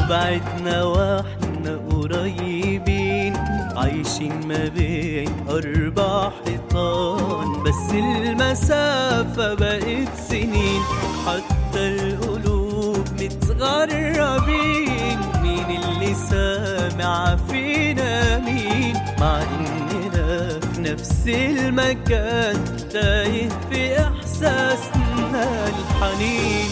وبعدنا واحنا قريبين عايشين ما بين أربع حيطان بس المسافة بقت سنين حتى القلوب متغربين مين اللي سامع فينا مين مع إننا في نفس المكان تايه في إحساسنا الحنين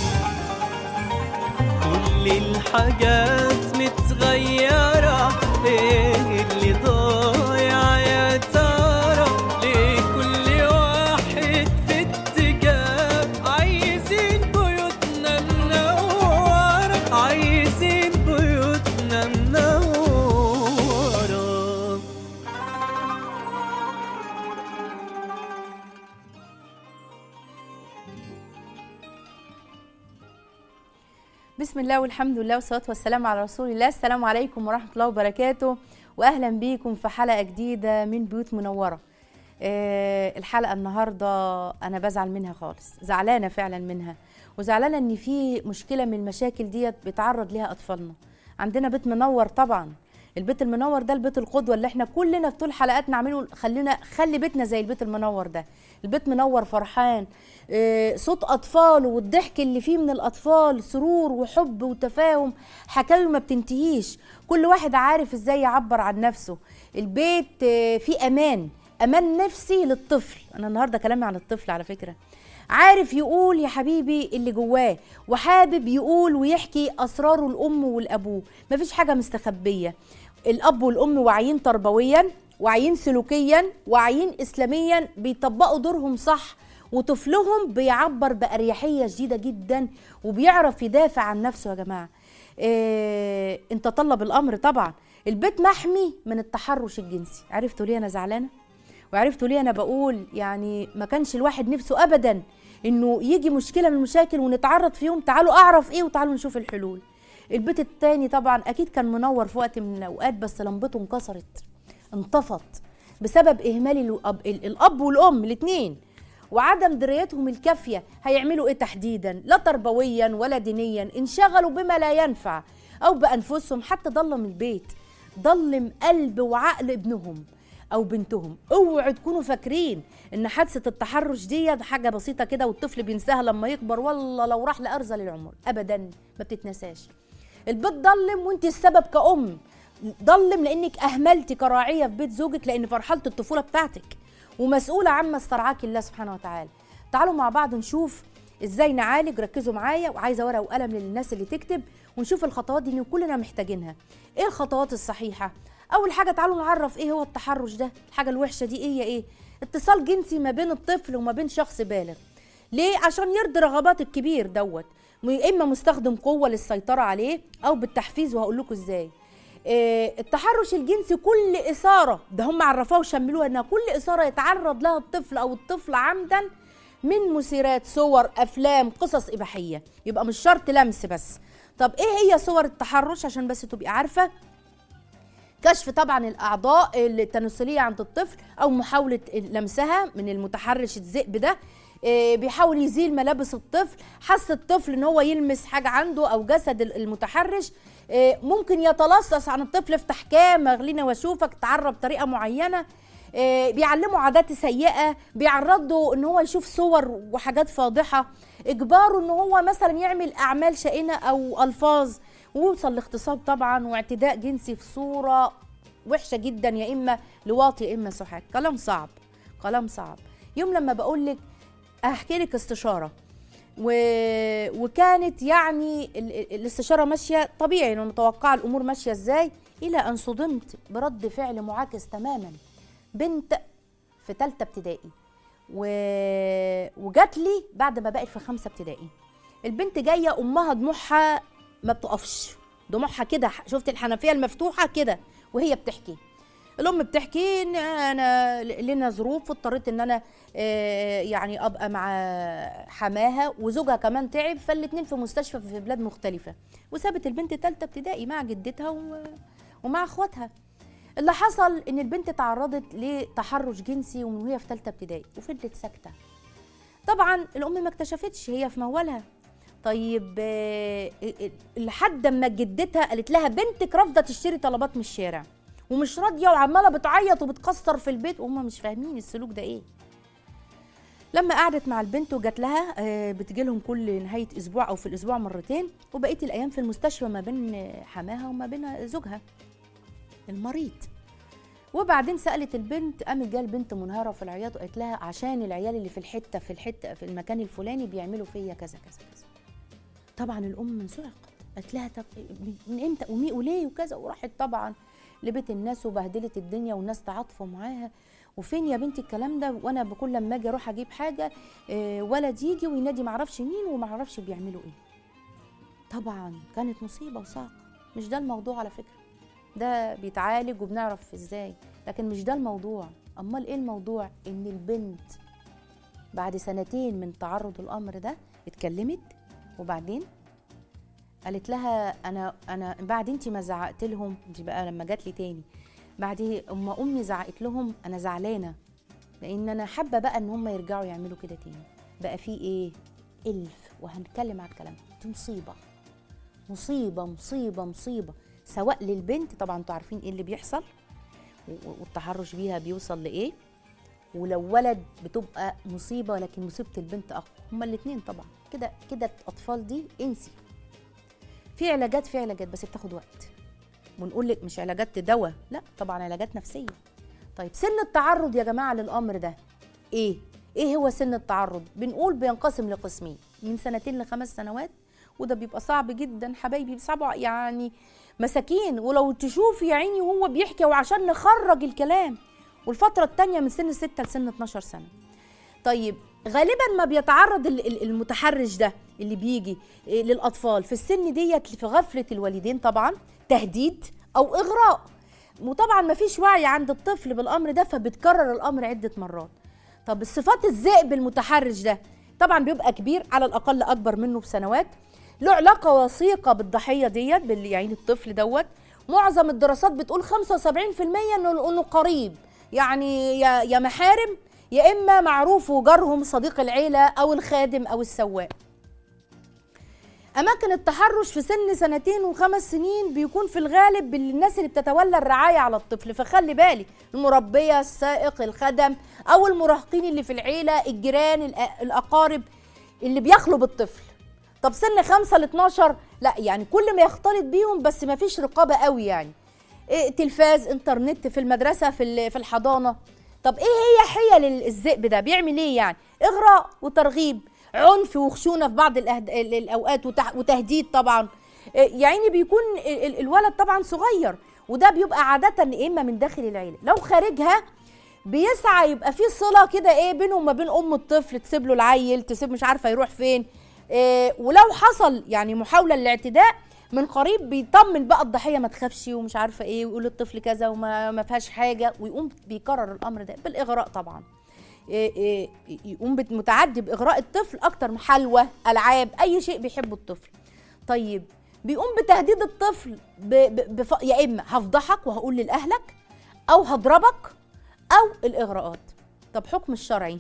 كل الحاجات متغيرة ايه اللي ضايع يا ترى ليه كل واحد في اتجاه عايزين بيوتنا منورة عايزين بيوتنا منورة بسم الله والحمد لله والصلاة والسلام على رسول الله السلام عليكم ورحمة الله وبركاته وأهلا بيكم في حلقة جديدة من بيوت منورة آه، الحلقة النهاردة أنا بزعل منها خالص زعلانة فعلا منها وزعلانة إن في مشكلة من المشاكل ديت بيتعرض ليها أطفالنا عندنا بيت منور طبعا البيت المنور ده البيت القدوة اللي احنا كلنا في طول حلقاتنا نعمله خلينا خلي بيتنا زي البيت المنور ده البيت منور فرحان آه، صوت أطفال والضحك اللي فيه من الأطفال سرور وحب وتفاهم حكاوي ما بتنتهيش كل واحد عارف ازاي يعبر عن نفسه البيت آه، فيه أمان أمان نفسي للطفل أنا النهاردة كلامي عن الطفل على فكرة عارف يقول يا حبيبي اللي جواه وحابب يقول ويحكي اسراره الام والابوه مفيش حاجه مستخبيه الاب والام واعيين تربويا واعيين سلوكيا واعيين اسلاميا بيطبقوا دورهم صح وطفلهم بيعبر باريحيه شديده جدا وبيعرف يدافع عن نفسه يا جماعه إيه انت طلب الامر طبعا البيت محمي من التحرش الجنسي عرفتوا ليه انا زعلانه وعرفتوا ليه انا بقول يعني ما كانش الواحد نفسه ابدا انه يجي مشكله من المشاكل ونتعرض فيهم تعالوا اعرف ايه وتعالوا نشوف الحلول البيت التاني طبعا اكيد كان منور في وقت من الاوقات بس لمبته انكسرت انطفت بسبب اهمال الاب, الاب والام الاثنين وعدم درايتهم الكافيه هيعملوا ايه تحديدا لا تربويا ولا دينيا انشغلوا بما لا ينفع او بانفسهم حتى ضلم البيت ضلم قلب وعقل ابنهم او بنتهم اوعوا تكونوا فاكرين ان حادثه التحرش دي حاجه بسيطه كده والطفل بينساها لما يكبر والله لو راح لارذل العمر ابدا ما بتتنساش البيت ضلم وانت السبب كأم ضلم لانك اهملتي كراعيه في بيت زوجك لان في مرحله الطفوله بتاعتك ومسؤوله عما استرعاك الله سبحانه وتعالى تعالوا مع بعض نشوف ازاي نعالج ركزوا معايا وعايزه ورقه وقلم للناس اللي تكتب ونشوف الخطوات دي اللي كلنا محتاجينها ايه الخطوات الصحيحه اول حاجه تعالوا نعرف ايه هو التحرش ده الحاجه الوحشه دي ايه هي ايه اتصال جنسي ما بين الطفل وما بين شخص بالغ ليه عشان يرضي رغبات الكبير دوت اما مستخدم قوه للسيطره عليه او بالتحفيز وهقول لكم ازاي إيه التحرش الجنسي كل اثاره ده هم عرفوها وشملوها انها كل اثاره يتعرض لها الطفل او الطفل عمدا من مثيرات صور افلام قصص اباحيه يبقى مش شرط لمس بس طب ايه هي صور التحرش عشان بس تبقي عارفه كشف طبعا الاعضاء التناسليه عند الطفل او محاوله لمسها من المتحرش الذئب ده إيه بيحاول يزيل ملابس الطفل حس الطفل ان هو يلمس حاجه عنده او جسد المتحرش إيه ممكن يتلصص عن الطفل افتح كام اغليني واشوفك تعرب بطريقه معينه إيه بيعلموا عادات سيئه بيعرضوا ان هو يشوف صور وحاجات فاضحه اجباره ان هو مثلا يعمل اعمال شائنه او الفاظ ويوصل لاغتصاب طبعا واعتداء جنسي في صوره وحشه جدا يا اما لواطي يا اما سحاق كلام صعب كلام صعب يوم لما بقول لك احكي لك استشاره و... وكانت يعني ال... الاستشاره ماشيه طبيعي انا متوقعه الامور ماشيه ازاي الى ان صدمت برد فعل معاكس تماما بنت في ثالثه ابتدائي و... وجات لي بعد ما بقت في خمسه ابتدائي البنت جايه امها دموعها ما بتقفش دموعها كده شفت الحنفيه المفتوحه كده وهي بتحكي الام بتحكي ان انا لنا ظروف اضطريت ان انا يعني ابقى مع حماها وزوجها كمان تعب فالاتنين في مستشفى في بلاد مختلفه وسابت البنت ثالثه ابتدائي مع جدتها ومع اخواتها اللي حصل ان البنت تعرضت لتحرش جنسي ومن وهي في ثالثه ابتدائي وفضلت ساكته طبعا الام ما اكتشفتش هي في مولها طيب آه، آه، لحد ما جدتها قالت لها بنتك رافضه تشتري طلبات من الشارع ومش راضيه وعماله بتعيط وبتكسر في البيت وهم مش فاهمين السلوك ده ايه لما قعدت مع البنت وجات لها آه، بتجي لهم كل نهايه اسبوع او في الاسبوع مرتين وبقيه الايام في المستشفى ما بين آه، حماها وما بين زوجها المريض وبعدين سالت البنت قامت جايه البنت منهاره في العياط وقالت لها عشان العيال اللي في الحته في الحته في المكان الفلاني بيعملوا فيا كذا كذا كذا طبعا الام منزعقه قالت لها طب من امتى ومي وليه وكذا وراحت طبعا لبيت الناس وبهدلت الدنيا والناس تعاطفوا معاها وفين يا بنتي الكلام ده وانا بكل لما اجي اروح اجيب حاجه آه، ولد يجي وينادي معرفش مين ومعرفش بيعملوا ايه طبعا كانت مصيبه وصعقه مش ده الموضوع على فكره ده بيتعالج وبنعرف ازاي لكن مش ده الموضوع امال ايه الموضوع ان البنت بعد سنتين من تعرض الامر ده اتكلمت وبعدين قالت لها انا انا بعد انت ما زعقت لهم دي بقى لما جات لي تاني بعد اما امي زعقت لهم انا زعلانه لان انا حابه بقى ان هم يرجعوا يعملوا كده تاني بقى في ايه الف وهنتكلم على الكلام ده. دي مصيبه مصيبه مصيبه مصيبه سواء للبنت طبعا انتوا عارفين ايه اللي بيحصل و- والتحرش بيها بيوصل لايه ولو ولد بتبقى مصيبه لكن مصيبه البنت اقوى هما الاثنين طبعا كده كده الاطفال دي انسي في علاجات في علاجات بس بتاخد وقت ونقول لك مش علاجات دواء لا طبعا علاجات نفسيه طيب سن التعرض يا جماعه للامر ده ايه ايه هو سن التعرض بنقول بينقسم لقسمين من سنتين لخمس سنوات وده بيبقى صعب جدا حبايبي صعب يعني مساكين ولو تشوفي يا عيني وهو بيحكي وعشان نخرج الكلام والفتره الثانيه من سن 6 لسن 12 سنه طيب غالبا ما بيتعرض ال- ال- المتحرش ده اللي بيجي إيه للاطفال في السن ديت في غفله الوالدين طبعا تهديد او اغراء وطبعا ما فيش وعي عند الطفل بالامر ده فبتكرر الامر عده مرات طب الصفات الذئب المتحرش ده طبعا بيبقى كبير على الاقل اكبر منه بسنوات له علاقه وثيقه بالضحيه ديت باللي يعني الطفل دوت معظم الدراسات بتقول 75% انه انه قريب يعني يا يا محارم يا اما معروف وجارهم صديق العيله او الخادم او السواق اماكن التحرش في سن سنتين وخمس سنين بيكون في الغالب الناس اللي بتتولى الرعايه على الطفل فخلي بالك المربيه السائق الخدم او المراهقين اللي في العيله الجيران الأ- الاقارب اللي بيخلوا بالطفل طب سن خمسة ل 12 لا يعني كل ما يختلط بيهم بس ما فيش رقابه قوي يعني إيه تلفاز انترنت في المدرسه في ال- في الحضانه طب ايه هي حيل ال- الذئب ده بيعمل ايه يعني اغراء وترغيب عنف وخشونه في بعض الأهد... ال- الاوقات وتح... وتهديد طبعا إيه يعني بيكون ال- ال- الولد طبعا صغير وده بيبقى عاده يا اما من داخل العيله لو خارجها بيسعى يبقى في صله كده ايه بينه وما بين ام الطفل تسيب له العيل تسيب مش عارفه يروح فين إيه ولو حصل يعني محاوله للاعتداء من قريب بيطمن بقى الضحيه ما تخافش ومش عارفه ايه ويقول للطفل كذا وما ما فيهاش حاجه ويقوم بيكرر الامر ده بالاغراء طبعا إيه إيه يقوم بت- متعدي باغراء الطفل اكتر من حلوى العاب اي شيء بيحبه الطفل طيب بيقوم بتهديد الطفل ب ب بف... يا اما هفضحك وهقول لاهلك او هضربك او الاغراءات طب حكم الشرعي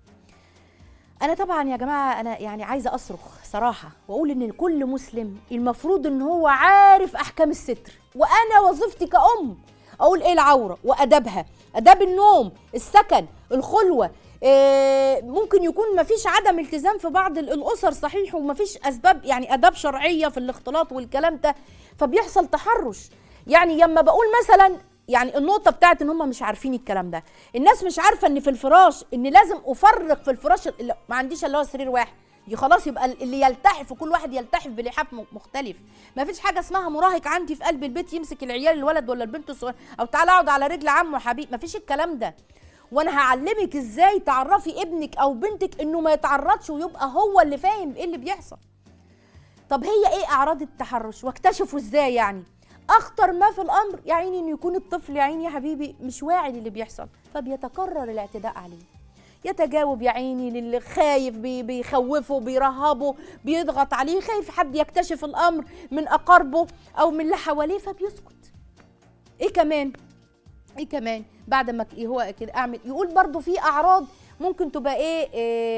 انا طبعا يا جماعه انا يعني عايزه اصرخ صراحه واقول ان كل مسلم المفروض ان هو عارف احكام الستر وانا وظيفتي كأم اقول ايه العوره وادابها اداب النوم السكن الخلوه إيه ممكن يكون مفيش عدم التزام في بعض ال- الاسر صحيح ومفيش اسباب يعني اداب شرعيه في الاختلاط والكلام ده فبيحصل تحرش يعني لما بقول مثلا يعني النقطه بتاعت ان هم مش عارفين الكلام ده الناس مش عارفه ان في الفراش ان لازم افرق في الفراش ال- ما عنديش الا هو سرير واحد دي خلاص يبقى اللي يلتحف وكل واحد يلتحف بلحاف م- مختلف ما فيش حاجه اسمها مراهق عندي في قلب البيت يمسك العيال الولد ولا البنت الصغير او تعالى اقعد على رجل عمه حبيب ما فيش الكلام ده وانا هعلمك ازاي تعرفي ابنك او بنتك انه ما يتعرضش ويبقى هو اللي فاهم ايه اللي بيحصل طب هي ايه اعراض التحرش واكتشفوا ازاي يعني اخطر ما في الامر يا عيني ان يكون الطفل يا عيني يا حبيبي مش واعي للي بيحصل فبيتكرر الاعتداء عليه يتجاوب يا عيني للي خايف بي- بيخوفه بيرهبه بيضغط عليه خايف حد يكتشف الامر من اقاربه او من اللي حواليه فبيسكت ايه كمان ايه كمان بعد ما ك- هو كده اعمل يقول برضو في اعراض ممكن تبقى ايه, إيه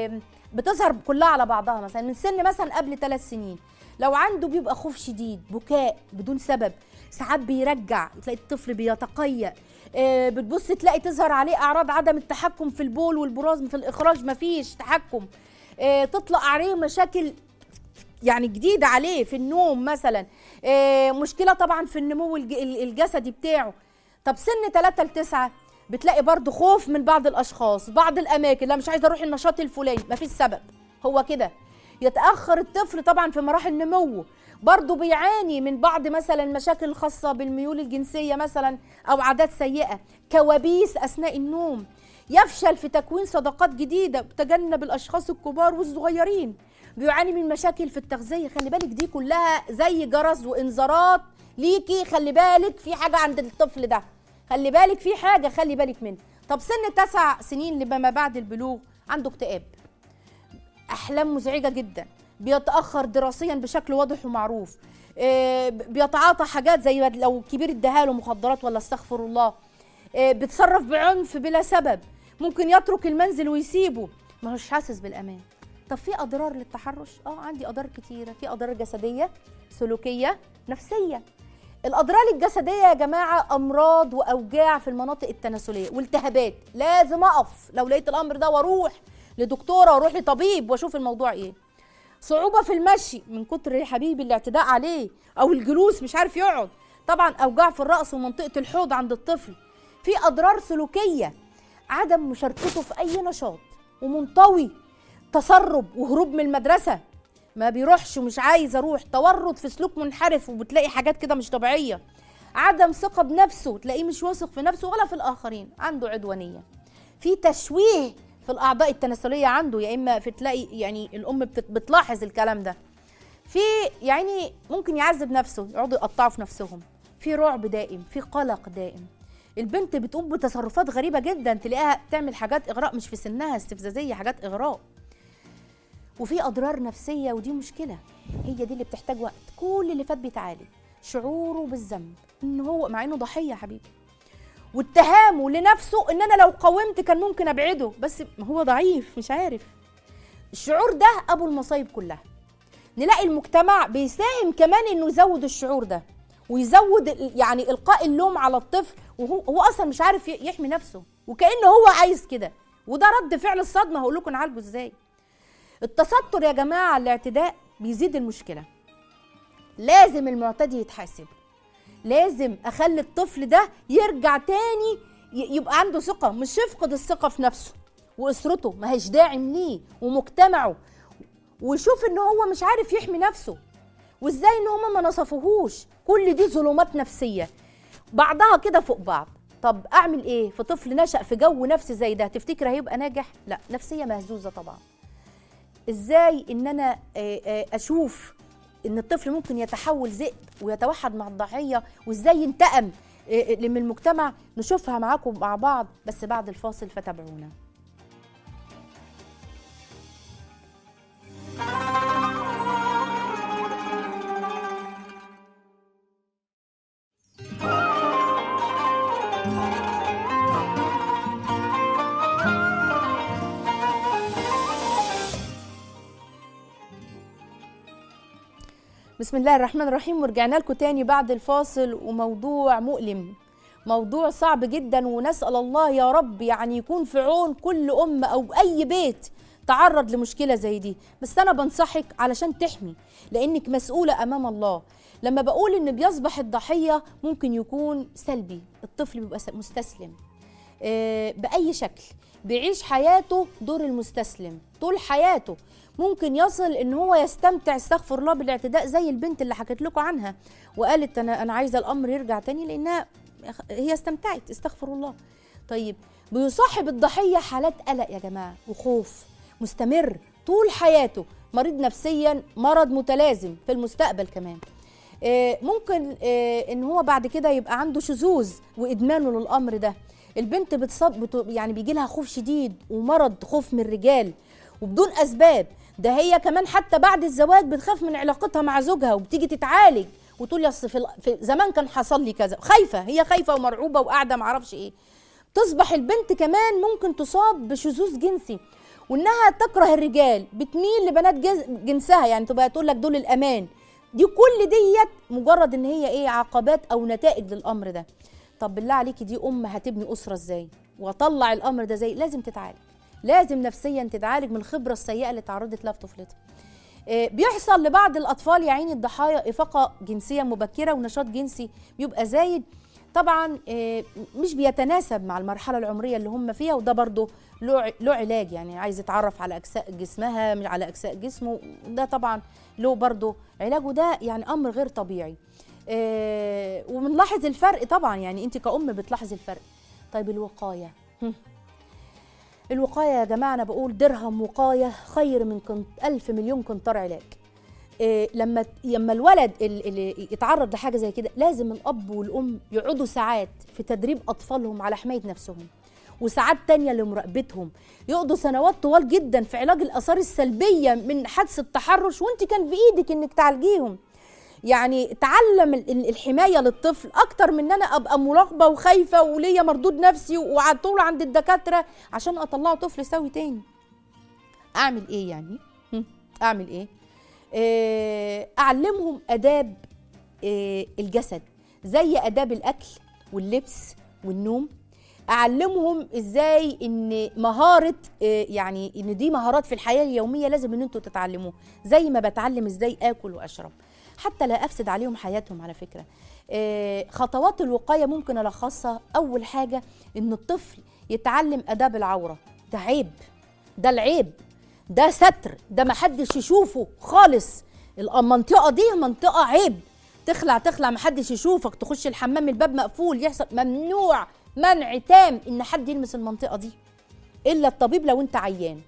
بتظهر كلها على بعضها مثلا من سن مثلا قبل ثلاث سنين لو عنده بيبقى خوف شديد بكاء بدون سبب ساعات بيرجع تلاقي الطفل بيتقيأ آه، بتبص تلاقي تظهر عليه اعراض عدم التحكم في البول والبراز في الاخراج مفيش تحكم آه، تطلق عليه مشاكل يعني جديده عليه في النوم مثلا آه، مشكله طبعا في النمو الج- ال- الجسدي بتاعه طب سن 3 ل 9 بتلاقي برضو خوف من بعض الاشخاص بعض الاماكن لا مش عايزه اروح النشاط الفلاني مفيش سبب هو كده يتاخر الطفل طبعا في مراحل نموه برضه بيعاني من بعض مثلا مشاكل خاصه بالميول الجنسيه مثلا او عادات سيئه كوابيس اثناء النوم يفشل في تكوين صداقات جديده بتجنب الاشخاص الكبار والصغيرين بيعاني من مشاكل في التغذيه خلي بالك دي كلها زي جرس وانذارات ليكي خلي بالك في حاجه عند الطفل ده خلي بالك في حاجه خلي بالك منها طب سن تسع سنين لما بعد البلوغ عنده اكتئاب احلام مزعجه جدا بيتاخر دراسيا بشكل واضح ومعروف آه، بيتعاطى حاجات زي لو كبير اداها مخدرات ولا استغفر الله آه، بيتصرف بعنف بلا سبب ممكن يترك المنزل ويسيبه ما هوش حاسس بالامان طب في اضرار للتحرش اه عندي اضرار كتيره في اضرار جسديه سلوكيه نفسيه الاضرار الجسديه يا جماعه امراض واوجاع في المناطق التناسليه والتهابات لازم اقف لو لقيت الامر ده واروح لدكتوره واروح لطبيب واشوف الموضوع ايه صعوبه في المشي من كتر يا حبيبي الاعتداء عليه او الجلوس مش عارف يقعد طبعا اوجاع في الراس ومنطقه الحوض عند الطفل في اضرار سلوكيه عدم مشاركته في اي نشاط ومنطوي تسرب وهروب من المدرسه ما بيروحش ومش عايز اروح تورط في سلوك منحرف وبتلاقي حاجات كده مش طبيعيه عدم ثقه بنفسه تلاقيه مش واثق في نفسه ولا في الاخرين عنده عدوانيه في تشويه في الاعضاء التناسليه عنده يا اما في تلاقي يعني الام بت- بتلاحظ الكلام ده في يعني ممكن يعذب نفسه يقعدوا يقطعوا في نفسهم في رعب دائم في قلق دائم البنت بتقوم بتصرفات غريبه جدا تلاقيها تعمل حاجات اغراء مش في سنها استفزازيه حاجات اغراء وفي اضرار نفسيه ودي مشكله هي دي اللي بتحتاج وقت كل اللي فات بيتعالج شعوره بالذنب ان هو مع انه ضحيه يا حبيبي واتهامه لنفسه ان انا لو قاومت كان ممكن ابعده بس هو ضعيف مش عارف الشعور ده ابو المصايب كلها نلاقي المجتمع بيساهم كمان انه يزود الشعور ده ويزود ال- يعني القاء اللوم على الطفل وهو هو اصلا مش عارف ي- يحمي نفسه وكانه هو عايز كده وده رد فعل الصدمه هقول لكم نعالجه ازاي التستر يا جماعه على الاعتداء بيزيد المشكله لازم المعتدي يتحاسب لازم اخلي الطفل ده يرجع تاني ي- يبقى عنده ثقه مش يفقد الثقه في نفسه واسرته ما هيش داعم ليه ومجتمعه ويشوف ان هو مش عارف يحمي نفسه وازاي ان هما ما نصفوهوش كل دي ظلمات نفسيه بعضها كده فوق بعض طب اعمل ايه في طفل نشأ في جو نفسي زي ده تفتكر هيبقى ناجح لا نفسيه مهزوزه طبعا ازاي ان انا آه، آه، اشوف ان الطفل ممكن يتحول ذئب ويتوحد مع الضحيه وازاي ينتقم آه، آه، من المجتمع نشوفها معاكم مع بعض بس بعد الفاصل فتابعونا بسم الله الرحمن الرحيم ورجعنا لكم تاني بعد الفاصل وموضوع مؤلم موضوع صعب جدا ونسأل الله يا رب يعني يكون في عون كل أم أو أي بيت تعرض لمشكلة زي دي بس أنا بنصحك علشان تحمي لأنك مسؤولة أمام الله لما بقول إن بيصبح الضحية ممكن يكون سلبي الطفل بيبقى س- مستسلم آه، بأي شكل بيعيش حياته دور المستسلم طول حياته ممكن يصل ان هو يستمتع استغفر الله بالاعتداء زي البنت اللي حكيت لكم عنها وقالت انا انا عايزه الامر يرجع تاني لانها هي استمتعت استغفر الله طيب بيصاحب الضحيه حالات قلق يا جماعه وخوف مستمر طول حياته مريض نفسيا مرض متلازم في المستقبل كمان آه، ممكن آه، ان هو بعد كده يبقى عنده شذوذ وادمانه للامر ده البنت بتصاب بت- يعني بيجي لها خوف شديد ومرض خوف من الرجال وبدون اسباب ده هي كمان حتى بعد الزواج بتخاف من علاقتها مع زوجها وبتيجي تتعالج وتقول يا أصل في, ال- في زمان كان حصل لي كذا خايفه هي خايفه ومرعوبه وقاعده معرفش ايه تصبح البنت كمان ممكن تصاب بشذوذ جنسي وانها تكره الرجال بتميل لبنات جز- جنسها يعني تبقى تقول لك دول الامان دي كل ديت مجرد ان هي ايه عقبات او نتائج للامر ده طب بالله عليكي دي ام هتبني اسره ازاي واطلع الامر ده زي لازم تتعالج لازم نفسيا تتعالج من الخبره السيئه اللي تعرضت لها في طفولتها آه، بيحصل لبعض الاطفال يا عيني الضحايا افاقه جنسيه مبكره ونشاط جنسي بيبقى زايد طبعا آه، مش بيتناسب مع المرحله العمريه اللي هم فيها وده برضه له ع- له علاج يعني عايز يتعرف على اجزاء جسمها مش على اجزاء جسمه ده طبعا له برضه علاج وده يعني امر غير طبيعي آه، وبنلاحظ الفرق طبعا يعني انت كأم بتلاحظي الفرق طيب الوقايه هم. الوقايه يا جماعه انا بقول درهم وقايه خير من كنت ألف مليون قنطار علاج إيه لما لما الولد ال- اللي يتعرض لحاجه زي كده لازم الاب والام يقعدوا ساعات في تدريب اطفالهم على حمايه نفسهم وساعات تانية لمراقبتهم يقضوا سنوات طوال جدا في علاج الاثار السلبيه من حدث التحرش وانت كان في ايدك انك تعالجيهم يعني تعلم ال- ال- الحمايه للطفل اكتر من ان انا ابقى مراقبه وخايفه وليا مردود نفسي وعلى طول عند الدكاتره عشان اطلعه طفل سوي تاني اعمل ايه يعني هم؟ اعمل ايه آه، اعلمهم اداب آه، الجسد زي اداب الاكل واللبس والنوم اعلمهم ازاي ان مهاره آه، يعني ان دي مهارات في الحياه اليوميه لازم ان انتوا تتعلموها زي ما بتعلم ازاي اكل واشرب حتى لا افسد عليهم حياتهم على فكره آه، خطوات الوقايه ممكن الخصها اول حاجه ان الطفل يتعلم اداب العوره ده عيب ده العيب ده ستر ده محدش يشوفه خالص المنطقه دي منطقه عيب تخلع تخلع محدش يشوفك تخش الحمام الباب مقفول يحصل ممنوع منع تام ان حد يلمس المنطقه دي الا الطبيب لو انت عيان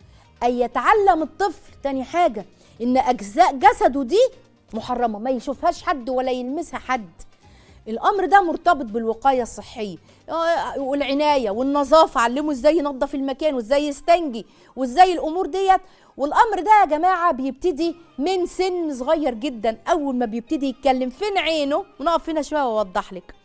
أن يتعلم الطفل تاني حاجة إن أجزاء جسده دي محرمة ما يشوفهاش حد ولا يلمسها حد الأمر ده مرتبط بالوقاية الصحية آه، والعناية والنظافة علمه إزاي ينظف المكان وإزاي يستنجي وإزاي الأمور ديت والأمر ده يا جماعة بيبتدي من سن صغير جدا أول ما بيبتدي يتكلم فين عينه ونقف هنا شوية وأوضح لك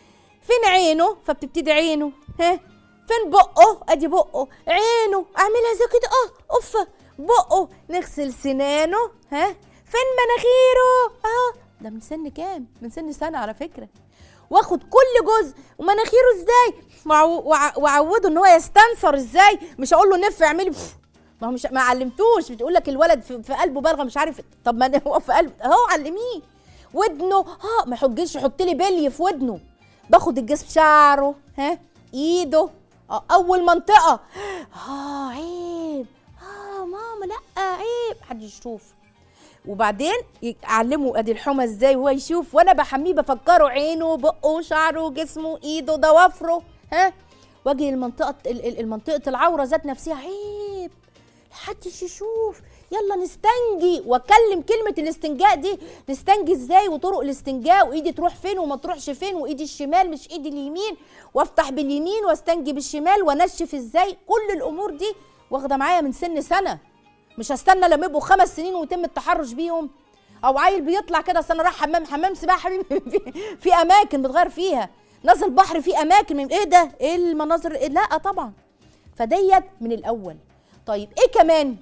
فين عينه فبتبتدي عينه ها فين بقه ادي بقه عينه اعملها زي كده اه اوف بقه نغسل سنانه ها فين مناخيره اه ده من سن كام من سن سنه على فكره واخد كل جزء ومناخيره ازاي وعو- وع- واعوده ان هو يستنثر ازاي مش اقول له نف اعملي بف. ما هو مش ما علمتوش بتقول لك الولد في, في قلبه بلغه مش عارف طب ما هو في قلبه اهو علميه ودنه اه ما يحجش يحط لي بلي في ودنه باخد الجسم شعره ها ايده آه اول منطقه اه عيب اه ماما لا عيب محدش يشوف وبعدين ي- اعلمه ادي الحمى ازاي وهو يشوف وانا بحميه بفكره عينه بقه شعره جسمه ايده ضوافره ها واجي المنطقه ال- ال- المنطقه العوره ذات نفسها عيب محدش يشوف يلا نستنجي واكلم كلمه الاستنجاء دي نستنجي ازاي وطرق الاستنجاء وايدي تروح فين وما تروحش فين وايدي الشمال مش ايدي اليمين وافتح باليمين واستنجي بالشمال وانشف ازاي كل الامور دي واخده معايا من سن سنه مش هستنى لما يبقوا خمس سنين ويتم التحرش بيهم او عيل بيطلع كده اصل انا رايح حمام حمام سباحه حبيبي في, في اماكن بتغير فيها نازل بحر في اماكن من ايه ده ايه المناظر إيه؟ لا طبعا فديت من الاول طيب ايه كمان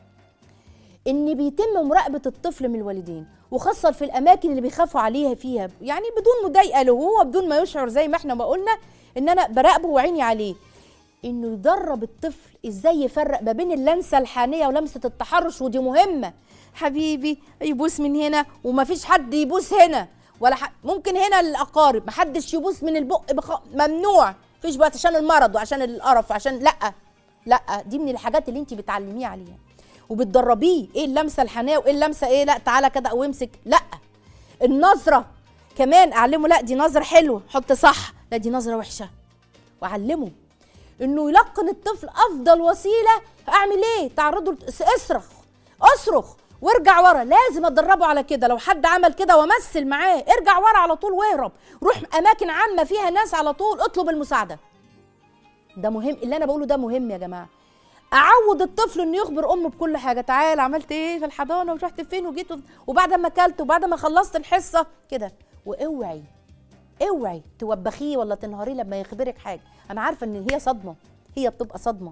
ان بيتم مراقبه الطفل من الوالدين وخاصه في الاماكن اللي بيخافوا عليها فيها يعني بدون مضايقه له هو بدون ما يشعر زي ما احنا ما قلنا ان انا براقبه وعيني عليه انه يدرب الطفل ازاي يفرق ما بين اللمسه الحانيه ولمسه التحرش ودي مهمه حبيبي يبوس من هنا ومفيش حد يبوس هنا ولا ح... ممكن هنا الاقارب محدش يبوس من البق بخ... ممنوع مفيش بقى عشان المرض وعشان القرف وعشان لا لا دي من الحاجات اللي انت بتعلميه عليها وبتدربيه ايه اللمسه الحنيه وايه اللمسه ايه لا تعالى كده او امسك لا النظره كمان اعلمه لا دي نظره حلوه حط صح لا دي نظره وحشه واعلمه انه يلقن الطفل افضل وسيله اعمل ايه تعرضه لت- اصرخ اصرخ وارجع ورا لازم ادربه على كده لو حد عمل كده وامثل معاه ارجع ورا على طول واهرب روح اماكن عامه فيها ناس على طول اطلب المساعده ده مهم اللي انا بقوله ده مهم يا جماعه اعود الطفل انه يخبر امه بكل حاجه تعال عملت ايه في الحضانه ورحت فين وجيت وف- وبعد ما اكلت وبعد ما خلصت الحصه كده واوعي اوعي توبخيه ولا تنهاريه لما يخبرك حاجه انا عارفه ان هي صدمه هي بتبقى صدمه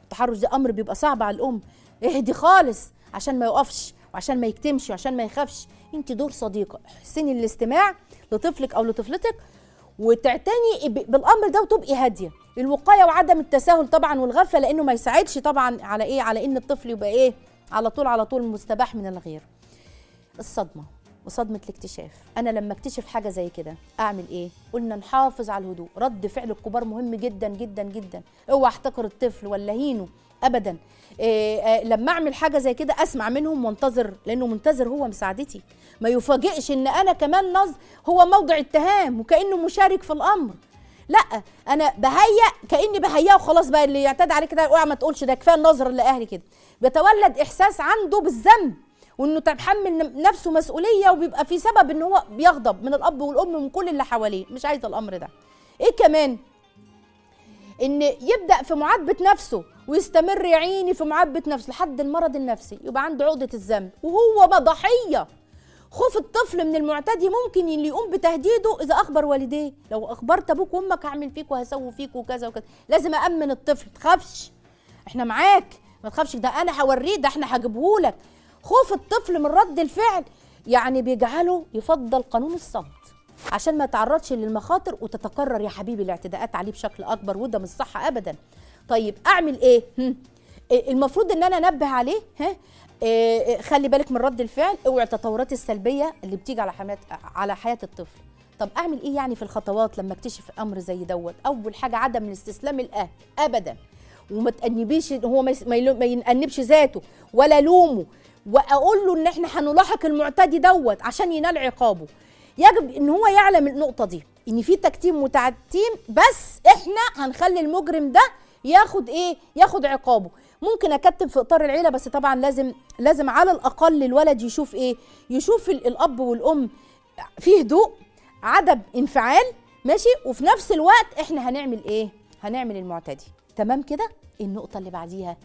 التحرش ده امر بيبقى صعب على الام اهدي خالص عشان ما يقفش وعشان ما يكتمش وعشان ما يخافش انت دور صديقه احسني الاستماع لطفلك او لطفلتك وتعتني ب- بالامر ده وتبقي هاديه الوقايه وعدم التساهل طبعا والغفله لانه ما يساعدش طبعا على ايه على ان الطفل يبقى ايه على طول على طول مستباح من الغير الصدمه وصدمه الاكتشاف انا لما اكتشف حاجه زي كده اعمل ايه قلنا نحافظ على الهدوء رد فعل الكبار مهم جدا جدا جدا اوعى احتقر الطفل ولا هينه ابدا إيه آه لما اعمل حاجه زي كده اسمع منهم وانتظر لانه منتظر هو مساعدتي ما يفاجئش ان انا كمان نظ هو موضع اتهام وكانه مشارك في الامر لا انا بهيأ كاني بهيئه وخلاص بقى اللي يعتاد عليه كده اوعى ما تقولش ده كفايه النظر لاهلي كده بيتولد احساس عنده بالذنب وانه تحمل نفسه مسؤوليه وبيبقى في سبب ان هو بيغضب من الاب والام ومن كل اللي حواليه مش عايزه الامر ده ايه كمان ان يبدا في معاتبه نفسه ويستمر يا عيني في معاتبه نفسه لحد المرض النفسي يبقى عنده عقده الذنب وهو بقى ضحيه خوف الطفل من المعتدي ممكن اللي يقوم بتهديده اذا اخبر والديه لو اخبرت ابوك وامك هعمل فيك وهسوي فيك وكذا وكذا لازم امن الطفل تخافش احنا معاك ما تخافش ده انا هوريه ده احنا هجيبهولك خوف الطفل من رد الفعل يعني بيجعله يفضل قانون الصمت عشان ما يتعرضش للمخاطر وتتكرر يا حبيبي الاعتداءات عليه بشكل اكبر وده مش صح ابدا طيب اعمل ايه هم؟ إيه المفروض ان انا انبه عليه ها إيه خلي بالك من رد الفعل اوعي التطورات السلبيه اللي بتيجي على حياه على حياه الطفل طب اعمل ايه يعني في الخطوات لما اكتشف امر زي دوت اول حاجه عدم الاستسلام الاهل ابدا وما تأنبيش هو ما يس- ما يلو- ما ينأنبش ذاته ولا لومه واقول له ان احنا هنلاحق المعتدي دوت عشان ينال عقابه يجب ان هو يعلم النقطه دي ان في تكتيم وتعتيم بس احنا هنخلي المجرم ده ياخد ايه ياخد عقابه ممكن اكتب في اطار العيله بس طبعا لازم لازم على الاقل الولد يشوف ايه يشوف ال- الاب والام في هدوء عدم انفعال ماشي وفي نفس الوقت احنا هنعمل ايه هنعمل المعتدي تمام كده النقطه اللي بعديها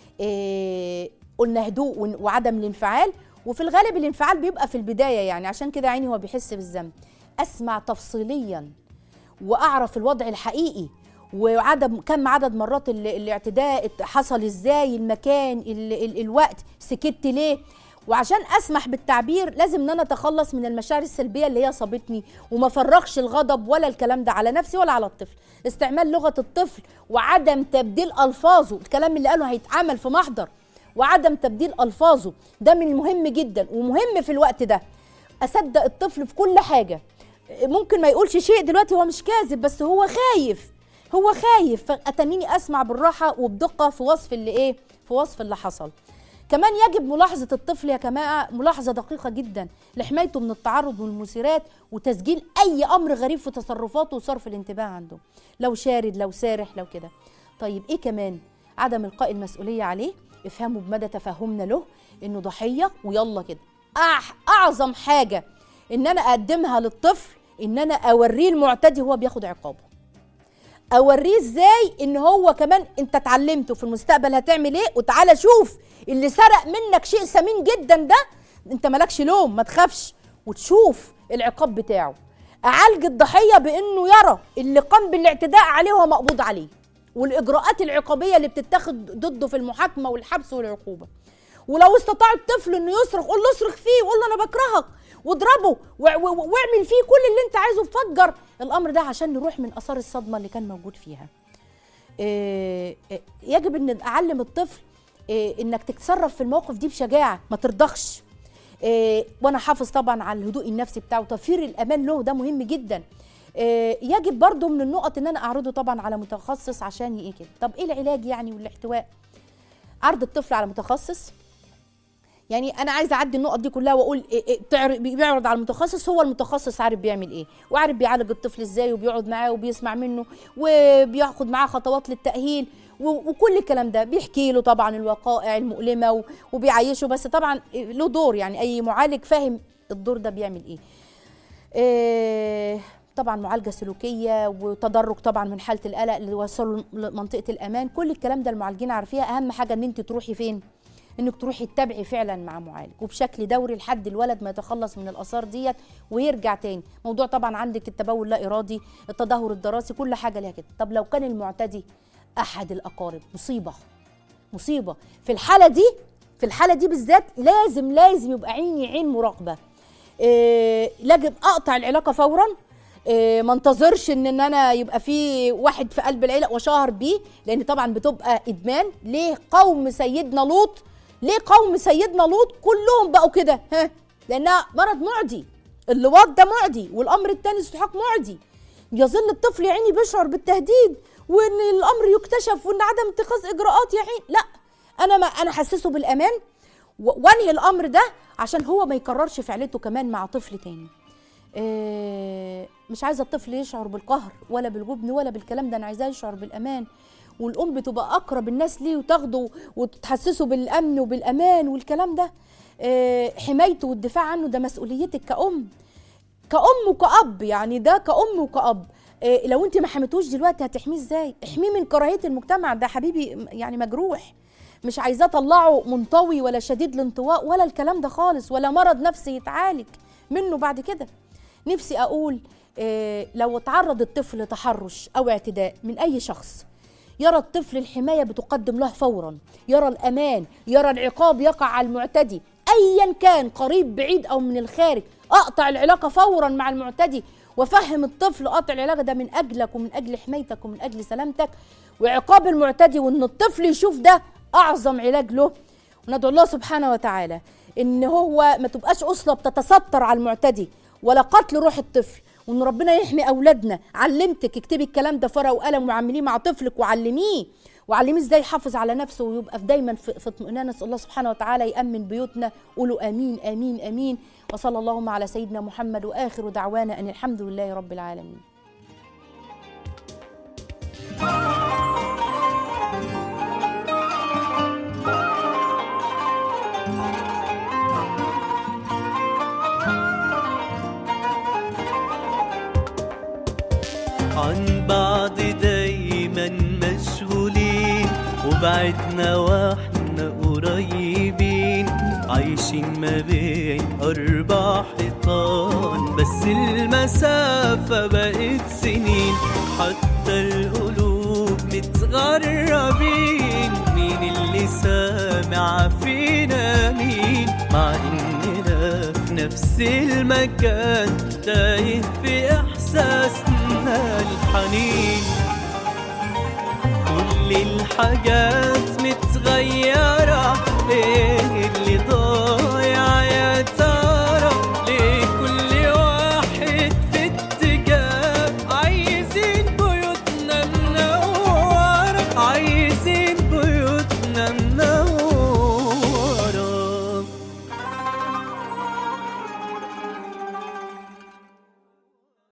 إيه قلنا هدوء ون- وعدم الانفعال وفي الغالب الانفعال بيبقى في البدايه يعني عشان كده عيني هو بيحس بالذنب اسمع تفصيليا واعرف الوضع الحقيقي وعدد كم عدد مرات ال- الاعتداء حصل ازاي المكان ال ال الوقت سكت ليه وعشان اسمح بالتعبير لازم ان انا اتخلص من المشاعر السلبيه اللي هي صابتني وما فرغش الغضب ولا الكلام ده على نفسي ولا على الطفل استعمال لغه الطفل وعدم تبديل الفاظه الكلام اللي قاله هيتعمل في محضر وعدم تبديل الفاظه ده من المهم جدا ومهم في الوقت ده اصدق الطفل في كل حاجه ممكن ما يقولش شيء دلوقتي هو مش كاذب بس هو خايف هو خايف فاتنيني اسمع بالراحه وبدقه في وصف اللي ايه في وصف اللي حصل كمان يجب ملاحظة الطفل يا جماعة ملاحظة دقيقة جدا لحمايته من التعرض والمثيرات وتسجيل أي أمر غريب في تصرفاته وصرف الانتباه عنده لو شارد لو سارح لو كده طيب إيه كمان عدم إلقاء المسؤولية عليه افهموا بمدى تفهمنا له إنه ضحية ويلا كده أح أعظم حاجة إن أنا أقدمها للطفل إن أنا أوريه المعتدي هو بياخد عقابه اوريه ازاي ان هو كمان انت اتعلمته في المستقبل هتعمل ايه وتعالى شوف اللي سرق منك شيء ثمين جدا ده انت مالكش لوم ما تخافش وتشوف العقاب بتاعه اعالج الضحيه بانه يرى اللي قام بالاعتداء عليه هو مقبوض عليه والاجراءات العقابيه اللي بتتخذ ضده في المحاكمه والحبس والعقوبه ولو استطاع الطفل انه يصرخ قول له اصرخ فيه وقول له انا بكرهك واضربه وع- و- و- واعمل فيه كل اللي انت عايزه فجر الامر ده عشان نروح من اثار الصدمه اللي كان موجود فيها إيه، إيه، يجب ان اعلم الطفل إيه، انك تتصرف في المواقف دي بشجاعه ما ترضخش إيه، وانا حافظ طبعا على الهدوء النفسي بتاعه توفير الامان له ده مهم جدا إيه، يجب برضو من النقط ان انا اعرضه طبعا على متخصص عشان ايه كده طب ايه العلاج يعني والاحتواء عرض الطفل على متخصص يعني انا عايزه اعدي النقط دي كلها واقول إيه إيه بتعر- بيعرض على المتخصص هو المتخصص عارف بيعمل ايه وعارف بيعالج الطفل ازاي وبيقعد معاه وبيسمع منه وبياخد معاه خطوات للتاهيل و- وكل الكلام ده بيحكي له طبعا الوقائع المؤلمه و- وبيعيشه بس طبعا له دور يعني اي معالج فاهم الدور ده بيعمل ايه إيه، طبعا معالجه سلوكيه وتدرج طبعا من حاله القلق اللي يوصلوا لمنطقه الامان كل الكلام ده المعالجين عارفيها اهم حاجه ان انت تروحي فين انك تروحي تتابعي فعلا مع معالج وبشكل دوري لحد الولد ما يتخلص من الاثار ديت ويرجع تاني موضوع طبعا عندك التبول لا ارادي التدهور الدراسي كل حاجه ليها كده طب لو كان المعتدي احد الاقارب مصيبه مصيبه في الحاله دي في الحاله دي بالذات لازم لازم يبقى عيني عين مراقبه إيه لازم اقطع العلاقه فورا إيه ما انتظرش ان ان انا يبقى في واحد في قلب العيله وشهر بيه لان طبعا بتبقى ادمان ليه قوم سيدنا لوط ليه قوم سيدنا لوط كلهم بقوا كده ها لانها مرض معدي اللواط ده معدي والامر الثاني استحقاق معدي يظل الطفل يا عيني بيشعر بالتهديد وان الامر يكتشف وان عدم اتخاذ اجراءات يا عيني لا انا ما انا حسسه بالامان و- وانهي الامر ده عشان هو ما يكررش فعلته كمان مع طفل تاني إيه، مش عايزه الطفل يشعر بالقهر ولا بالجبن ولا بالكلام ده انا عايزاه يشعر بالامان والام بتبقى اقرب الناس ليه وتاخده وتحسسه بالامن وبالامان والكلام ده إيه، حمايته والدفاع عنه ده مسؤوليتك كأم كأم وكأب يعني ده كأم وكأب إيه لو انت ما حميتوش دلوقتي هتحميه ازاي احميه من كراهيه المجتمع ده حبيبي يعني مجروح مش عايزاه اطلعه منطوي ولا شديد الانطواء ولا الكلام ده خالص ولا مرض نفسي يتعالج منه بعد كده نفسي اقول إيه لو تعرض الطفل لتحرش او اعتداء من اي شخص يرى الطفل الحمايه بتقدم له فورا يرى الامان يرى العقاب يقع على المعتدي ايا كان قريب بعيد او من الخارج اقطع العلاقه فورا مع المعتدي وافهم الطفل قطع العلاقه ده من اجلك ومن اجل حمايتك ومن اجل سلامتك وعقاب المعتدي وان الطفل يشوف ده اعظم علاج له وندعو الله سبحانه وتعالى ان هو ما تبقاش اسره بتتستر على المعتدي ولا قتل روح الطفل وان ربنا يحمي اولادنا علمتك اكتبي الكلام ده في ورقه وقلم وعمليه مع طفلك وعلميه وعلميه ازاي يحافظ على نفسه ويبقى في دايما في في اطمئنان نسال الله سبحانه وتعالى يامن بيوتنا قولوا امين امين امين وصلى اللهم على سيدنا محمد واخر دعوانا ان الحمد لله رب العالمين عن بعض دايما مشغولين وبعدنا واحنا قريبين عايشين ما بين أربع حيطان بس المسافة بقت سنين حتى القلوب متغربين مين اللي سامع فينا مين مع إننا في نفس المكان تايه في إحساسنا الحنين كل الحاجات متغيرة